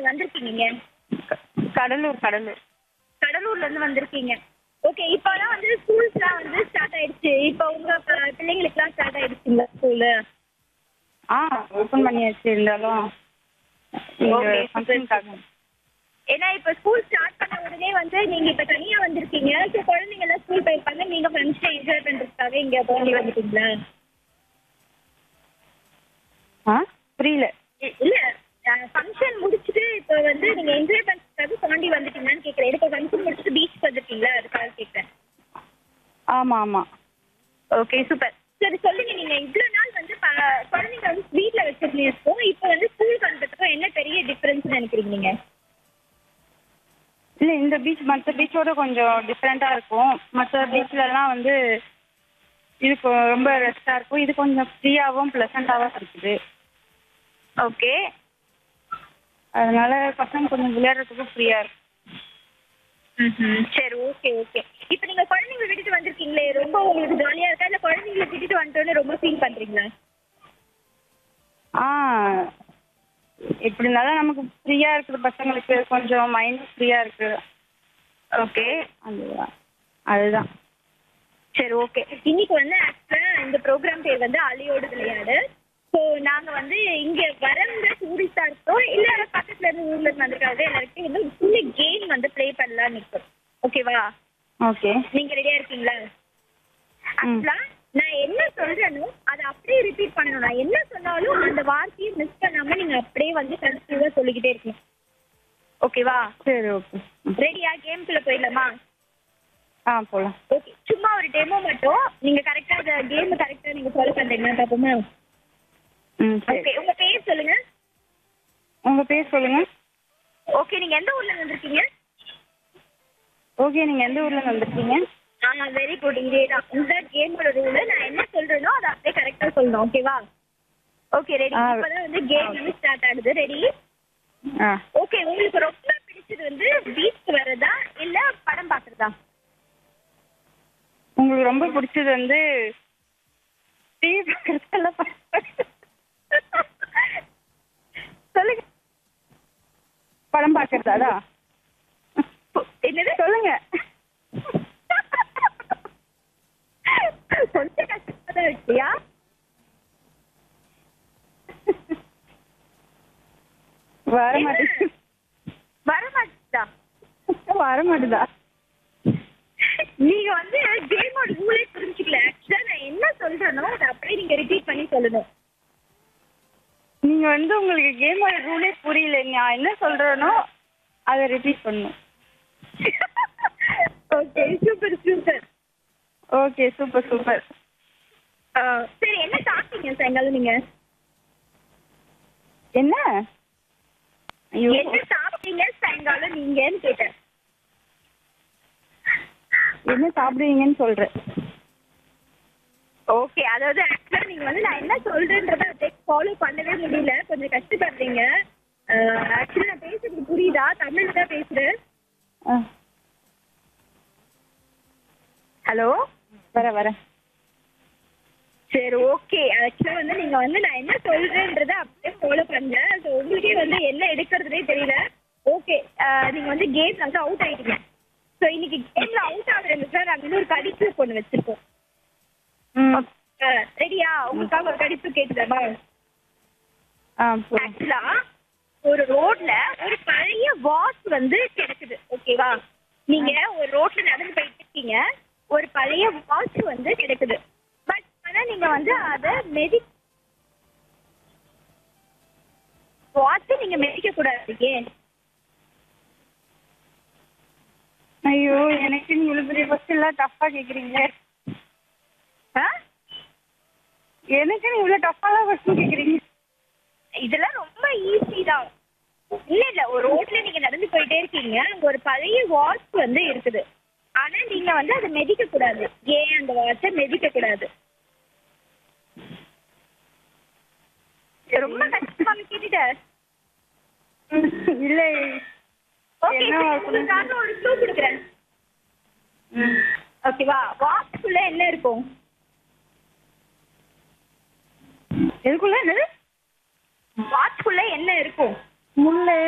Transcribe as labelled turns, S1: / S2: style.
S1: வந்திருக்கீங்க
S2: க- கடலூர் கடலூர்
S1: கடலூர்ல இருந்து வந்திருக்கீங்க ஓகே இப்போலாம் வந்து ஸ்கூல்ஸ்லாம் வந்து ஸ்டார்ட் ஆயிடுச்சு இப்போ உங்க ப- பிள்ளைங்களுக்குலாம் ஸ்டார்ட் ஆயிடுச்சுங்களா ஸ்கூலு
S2: ஆ ஓப்பன் பண்ணியாச்சு இருந்தாலும்
S1: Okay.
S2: ஃபங்க்ஷனுக்காக
S1: ஏன்னா இப்போ ஸ்கூல் ஸ்டார்ட் பண்ண உடனே வந்து நீங்க இப்போ தனியா வந்திருக்கீங்க ஸோ குழந்தைங்க எல்லாம் ஸ்கூல் போயிருப்பாங்க நீங்க ஃப்ரெண்ட்ஸ் என்ஜாய் பண்றதுக்காக இங்க போண்டி வந்துட்டீங்களா
S2: ஆ புரியல
S1: இ- இல்ல ஃபங்க்ஷன் முடிச்சுட்டு இப்போ வந்து நீங்க என்ஜாய் பண்றதுக்காக பாண்டி வந்துட்டீங்களான்னு கேக்குறேன் இப்போ ஃபங்க்ஷன் முடிச்சுட்டு பீச் வந்துட்டீங்களா அதுக்காக கேக்குறேன்
S2: ஆமாம் ஆமாம்
S1: ஓகே சூப்பர் சரி சொல்லுங்க நீங்க இவ்வளவு நாள் வந்து ப- குழந்தைங்க வந்து வீட்ல வச்சிருந்தீங்க இப்போ வந்து ஸ்கூலுக்கு வந்ததுக்கும் என்ன பெரிய டிஃபரன்ஸ் நினைக்கிறீங்க நீங்க
S2: இல்லை இந்த பீச் மற்ற பீச்சோட கொஞ்சம் டிஃப்ரெண்ட்டாக இருக்கும் மற்ற பீச்லலாம் வந்து இது கொ- ரொம்ப ரெஸ்டாக இருக்கும் இது கொஞ்சம் ஃப்ரீயாகவும் ப்ளசண்ட்டாகவும் இருக்குது
S1: ஓகே
S2: அதனால பசங்க கொஞ்சம் விளையாடுறதுக்கும் ஃப்ரீயாக இருக்கும்
S1: ம்ஹும். சரி ஓகே ஓகே இப்போ நீங்க குழந்தைங்க விட்டுட்டு வந்திருக்கீங்களே ரொம்ப உங்களுக்கு ஜாலியா இருக்கா இல்ல குழந்தைங்களை விட்டுட்டு வந்துட்டோன்னு ரொம்ப ஃபீல் பண்றீங்களா
S2: ஆ எப்படி இருந்தாலும் நமக்கு ஃப்ரீயாக இருக்குது பசங்களுக்கு கொஞ்சம் மைண்ட் ஃப்ரீயாக இருக்குது
S1: ஓகே
S2: அதுதான் அதுதான்
S1: சரி ஓகே இன்னைக்கு வந்து ஆக்சுவலா இந்த ப்ரோக்ராம் பேர் வந்து அலையோடு விளையாடு ஸோ நாங்க வந்து இங்க வரவங்க டூரிஸ்டா இருக்கோம் இல்ல பக்கத்துல இருந்து ஊர்ல இருந்து வந்திருக்காங்க எல்லாருக்கும் வந்து ஒரு சின்ன கேம் வந்து ப்ளே பண்ணலாம்னு நிற்கும் ஓகேவா
S2: ஓகே
S1: நீங்க ரெடியா இருக்கீங்களா ஆக்சுவலா நான் என்ன சொல்றேனோ அதை அப்படியே ரிப்பீட் பண்ணணும் நான் என்ன சொன்னாலும் அந்த வார்த்தையை மிஸ் பண்ணாம நீங்க அப்படியே வந்து கண்டினியூவா சொல்லிக்கிட்டே இருக்கணும் ஓகேவா
S2: சரி ஓகே
S1: ரெடியா கேம்குள்ள போயிடலாமா
S2: ஆ போகலாம்
S1: ஓகே சும்மா ஒரு டெமோ மட்டும் நீங்க கரெக்டா அந்த கேம் கரெக்டா நீங்க ஃபாலோ பண்றீங்களா பாப்போமா
S2: ம் சரி
S1: ஓகே உங்க பேர் சொல்லுங்க
S2: உங்கள் பேர் சொல்லுங்கள்
S1: ஓகே நீங்க எந்த ஊர்ல இருந்து வந்திருக்கீங்க
S2: ஓகே நீங்கள் எந்த ஊர்லேருந்து வந்திருக்கீங்க
S1: ஆ வெரி குட் இதே தான் இந்த கேமோட ரூல் நான் என்ன சொல்றேனோ அதை அப்படியே கரெக்டா சொல்லணும் ஓகேவா ஓகே ரெடி
S2: ஆ.
S1: இப்பதான் வந்து கேம் வந்து ஸ்டார்ட் ஆகுது ரெடி
S2: ஆ
S1: ஓகே உங்களுக்கு ரொம்ப பிடிச்சது வந்து பீச் வர்றதா இல்ல படம் பாக்குறதா
S2: உங்களுக்கு ரொம்ப பிடிச்சது வந்து டிவி பார்க்குறதெல்லாம்
S1: சொல்லுங்க
S2: படம் பார்க்குறதா அதான்
S1: என்னது
S2: சொல்லுங்க
S1: கொஞ்சம் கஷ்டமா தான் இருக்கியா
S2: வர மாட்டேங்குது
S1: வர மாட்டா
S2: வர மாட்டுதா
S1: நீங்க வந்து கேமோட ரூலே புரிஞ்சுக்கல ஆக்சுவலா நான் என்ன சொல்றேனோ அதை அப்படியே நீங்க ரிப்பீட் பண்ணி சொல்லணும்
S2: நீங்க வந்து உங்களுக்கு கேமோட ரூலே புரியல நான் என்ன சொல்றேனோ அதை ரிப்பீட் பண்ணணும்
S1: okay super super
S2: okay super super
S1: சரி என்ன சாப்பிட்டீங்க சாயங்காலம் நீங்க
S2: என்ன ஐயோ
S1: என்ன சாப்பிட்டீங்க சாயங்காலம் நீங்கன்னு கேட்டேன்
S2: என்ன சாப்பிடுவீங்கன்னு சொல்றேன்
S1: ஓகே அதாவது ஆக்சுவலா நீங்க வந்து நான் என்ன சொல்றேன்றத ஃபாலோ பண்ணவே முடியல கொஞ்சம் கஷ்டப்படுறீங்க ஆக்சுவலா நான் பேசுறது புரியுதா தமிழ்ல தான் பேசுறேன்
S2: ஆ
S1: ஹலோ
S2: வர வர
S1: சரி ஓகே ஆக்சுவலா வந்து நீங்க வந்து நான் என்ன சொல்றேன்றத அப்படியே ஃபாலோ பண்ணல ஸோ உங்களுக்கே வந்து என்ன எடுக்கிறதுனே தெரியல ஓகே நீங்க வந்து கேம் வந்து அவுட் ஆயிட்டீங்க ஸோ இன்னைக்கு கேம்ல அவுட் ஆகுறதுக்கு சார் நாங்கள் இன்னொரு கடிப்பு ஒன்று வச்சிருக்கோம்
S2: ம்
S1: ரெடியா உங்களுக்காக ஒரு கடிப்பு கேட்டுதா
S2: ஆ போதும்
S1: ஆக்சுவலா ஒரு ரோட்ல ஒரு பழைய வாட்ச் வந்து கிடக்குது ஓகேவா நீங்க ஒரு ரோட்ல நடந்து போயிட்டு இருக்கீங்க ஒரு பழைய வாட்ச் வந்து கிடக்குது பட் ஆனா நீங்க வந்து அத மெதி வாட்ச் நீங்க மெதிக்க கூடாது ஏன்
S2: ஐயோ எனக்கு நீ இவ்வளோ பெரிய கொஸ்டின் எல்லாம் டஃப்பாக கேட்குறீங்களே
S1: ஆ?
S2: எனக்கு நீ இவ்வளோ டஃப்பாலாம் கொஸ்டின் கேட்குறீங்க
S1: இதெல்லாம் ரொம்ப ஈஸி தான் இல்ல இல்ல ஒரு ரோட்ல நீங்க நடந்து போயிட்டே இருக்கீங்க அங்க ஒரு பழைய வாட்ச் வந்து இருக்குது ஆனா நீங்க வந்து அதை மெதிக்க கூடாது ஏன் அந்த வாட்சை மெதிக்க கூடாது ரொம்ப கஷ்டமா கேட்டுட்ட
S2: இல்லை
S1: ஓகே
S2: என்ன
S1: உங்களுக்காக ஒரு க்ளூ கொடுக்குறேன்
S2: ம்
S1: ஓகேவா வாட்ச்க்குள்ள என்ன இருக்கும்
S2: எதுக்குள்ள என்னது
S1: வாட்ச்க்குள்ள என்ன இருக்கும்
S2: முள்ளு